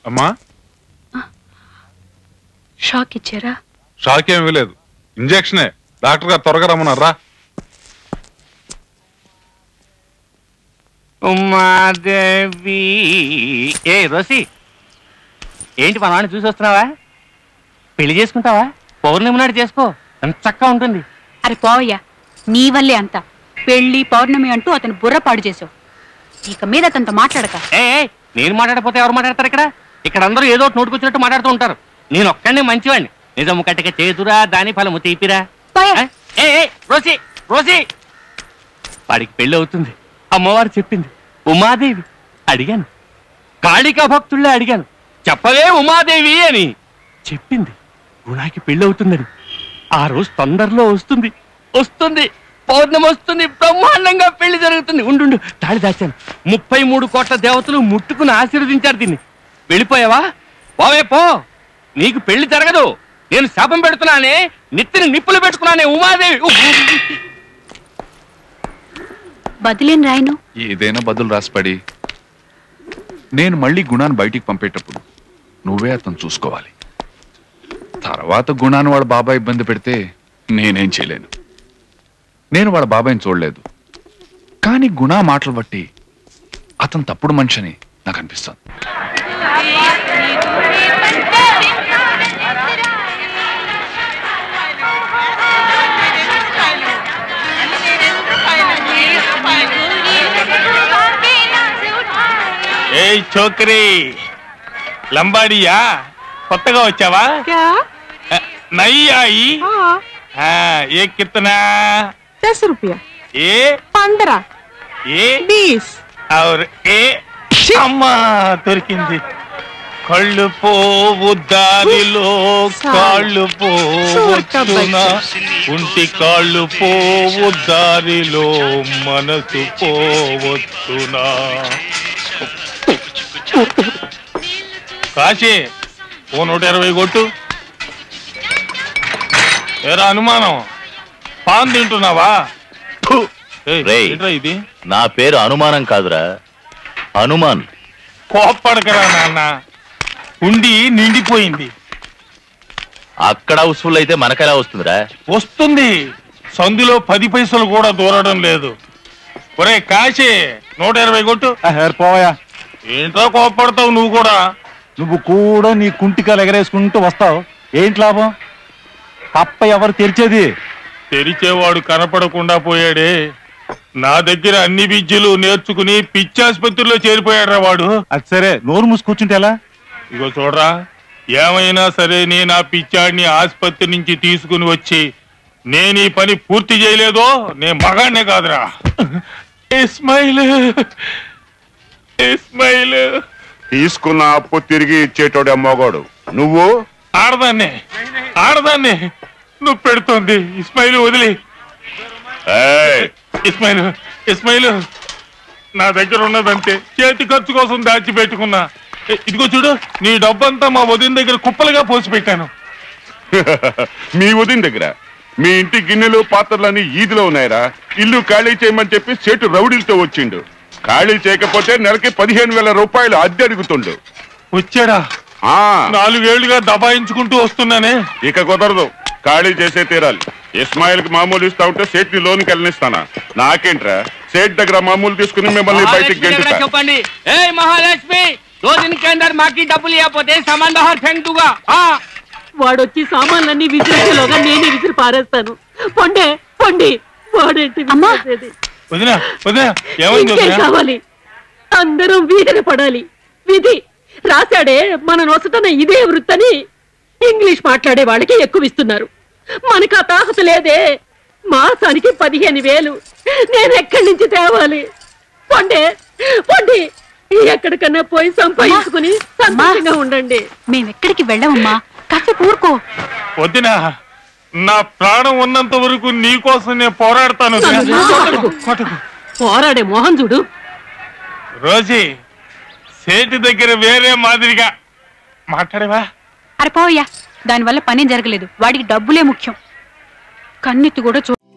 అమ్మా షాక్ ఇచ్చారా షాక్ ఏమీ లేదు ఇంజెక్షనే డాక్టర్ గారు త్వరగా రమ్మన్నారా ఉమాదేవి ఏ రోసి ఏంటి మా నాన్న చూసి వస్తున్నావా పెళ్లి చేసుకుంటావా పౌర్ణమి నాడు చేసుకో ఎంత చక్కగా ఉంటుంది అరే పోవయ్యా నీ వల్లే అంత పెళ్లి పౌర్ణమి అంటూ అతను బుర్ర పాడు చేసావు ఇక మీద అతనితో మాట్లాడక ఏ ఏ, నేను మాట్లాడకపోతే ఎవరు మాట్లాడతారు ఇక్కడ ఇక్కడ అందరూ ఏదో ఒకటి నోటుకొచ్చినట్టు మాట్లాడుతూ ఉంటారు నేను ఒక్కడిని మంచివాడిని నిజము కట్టక చేతురా దాని ఫలము తీపిరా పోయా. ఏ, ఏ ఏ, రోసి రోసి వాడికి పెళ్లి అవుతుంది అమ్మవారు చెప్పింది ఉమాదేవి అడిగాను కాళికా భక్తుళ్ళే అడిగాను చెప్పవే ఉమాదేవి అని చెప్పింది గుణాకి పెళ్లి అవుతుందని ఆ రోజు తొందరలో వస్తుంది వస్తుంది పౌర్ణమి వస్తుంది బ్రహ్మాండంగా పెళ్లి జరుగుతుంది ఉండు తాళి దాచాను ముప్పై మూడు కోట్ల దేవతలు ముట్టుకుని ఆశీర్వదించారు దీన్ని వెళ్ళిపోయావా పోవే పో నీకు పెళ్లి జరగదు నేను శాపం పెడుతున్నానే నెత్తిని నిప్పులు పెట్టుకున్నానే ఉమాదేవి ఉహ్. బదిలేని రాయను ఏదైనా బదులు రాసిపడి నేను మళ్ళీ గుణాన్ని బయటికి పంపేటప్పుడు నువ్వే అతను చూసుకోవాలి తర్వాత గుణాన్ని వాడు బాబాయ్ ఇబ్బంది పెడితే నేనేం చేయలేను నేను వాళ్ళ బాబాయ్ని చూడలేదు కానీ గుణ మాటలు బట్టి అతను తప్పుడు మనిషిని నాకు అనిపిస్తుంది ఏయ్ చోకరి లంబాడియా కొత్తగా వచ్చావా నయ్యి ఆయి ఆ, ఏ కిత్తనా दस रुपया ఏ पंद्रह ఏ बीस और ఏ అమ్మా దొరికింది కళ్ళు పోవు దారిలో కాళ్ళు పోవచ్చునా ఉంటి కాళ్ళు పోవు దారిలో మనసు పోవచ్చునా కాశీ ఓ నూట ఇరవై కొట్టు ఏరా అనుమానం పాన్ తింటున్నావా ఫు. ఏయ్, రేయ్. ఏంట్రా ఇది నా పేరు అనుమానం కాదురా హనుమాన్ కోప్పడకరా నాన్న ఉండి నిండిపోయింది అక్కడ హౌస్ఫుల్ అయితే మనకెలా వస్తుందిరా వస్తుంది సందులో పది పైసలు కూడా దూరడం లేదు ఒరే కాశీ నూట ఇరవై కొట్టు పోయా ఏంట్రా కోప్పడతావు నువ్వు కూడా నువ్వు కూడా నీ కుంటికాలు ఎగరేసుకుంటూ వస్తావు ఏంటి లాభం కప్ప ఎవరు తెరిచేది తెరిచేవాడు కనపడకుండా పోయాడే నా దగ్గర అన్ని విద్యలు నేర్చుకుని పిచ్చాసుపత్రిలో చేరిపోయాడ్రా వాడు అది సరే నోరు మూసి కూర్చుంటే ఎలా ఇగో చూడరా ఏమైనా సరే నేను ఆ పిచ్చాడిని ఆసుపత్రి నుంచి తీసుకుని వచ్చి నేను ఈ పని పూర్తి చేయలేదో నేను మగాడినే కాదురా ఇస్మాయిల్ ఇస్మాయిల్ తీసుకున్న అప్పు తిరిగి ఇచ్చేటోడే మోగోడు నువ్వు ఆడదాన్ని ఆడదాన్ని నువ్వు పెడుతోంది ఇస్మాయిల్ వదిలి ఏయ్, ఇస్మాయిల్ ఇస్మాయిల్ నా దగ్గర ఉన్నదంతే చేతి ఖర్చు కోసం దాచిపెట్టుకున్నా ఏ, ఇదిగో చూడు నీ డబ్బంతా మా వదిన దగ్గర కుప్పలుగా పోసి పెట్టాను మీ ఉదయం దగ్గర మీ ఇంటి గిన్నెలు పాత్రలన్నీ ఈదిలో ఉన్నాయిరా ఇల్లు ఖాళీ చేయమని చెప్పి సేటు రౌడీలతో వచ్చిండు ఖాళీ చేయకపోతే నెలకి పదిహేను వేల రూపాయలు అద్దె అడుగుతుండు వచ్చాడా ఆ నాలుగేళ్లుగా దబాయించుకుంటూ వస్తున్నానే ఇక కుదరదు ఖాళీ చేసే తీరాలి ఇస్మాయిల్ కి మామూలు ఇస్తా ఉంటే సేట్ ని లోన్కి వెళ్ళనిస్తానా నాకేంట్రా సేట్ దగ్గర మామూలు తీసుకుని మిమ్మల్ని బయటికి మహాలక్ష్మి దగ్గర గెంటుతా చెప్పండి ఏ మహాలక్ష్మి దో దిన్ కే అందర్ మాకి డబ్బులు ఇవ్వకపోతే సామాన్ బహార్ ఫెంక్ దూగా ఆ వాడొచ్చి సామాన్లన్నీ విసిరేలోగా నేనే విసిరి పారేస్తాను పొండే పొండి వాడేంటి అమ్మా. విసిరేసేది? వదినా వదినా ఏమైంది ఇంకేం వదినా కావాలి అందరం వీధిన పడాలి విధి రాశాడే మన నొసటన ఇదే వృత్తని ఇంగ్లీష్ మాట్లాడే వాళ్ళకి ఎక్కువ ఇస్తున్నారు మనకు ఆ తాహత లేదే మాసానికి పదిహేను వేలు నేను ఎక్కడి నుంచి తేవాలి పొండే పొండి ఎక్కడికన్నా పోయి సంపాదించుకుని సంతోషంగా ఉండండి మేమెక్కడికి వెళ్ళమమ్మా కాసేపు ఊరుకో వదినా నా ప్రాణం ఉన్నంత వరకు నీ కోసం నేను పోరాడతాను వదినా. నన్ను కొట్టకు. కొట్టకు. పోరాడే మోహన్ చూడు రోజీ సేటు దగ్గర వేరే మాదిరిగా మాట్లాడేవా అరే పోవయ్యా దానివల్ల పనేం జరగలేదు వాడికి డబ్బులే ముఖ్యం కన్నెత్తి కూడా చూ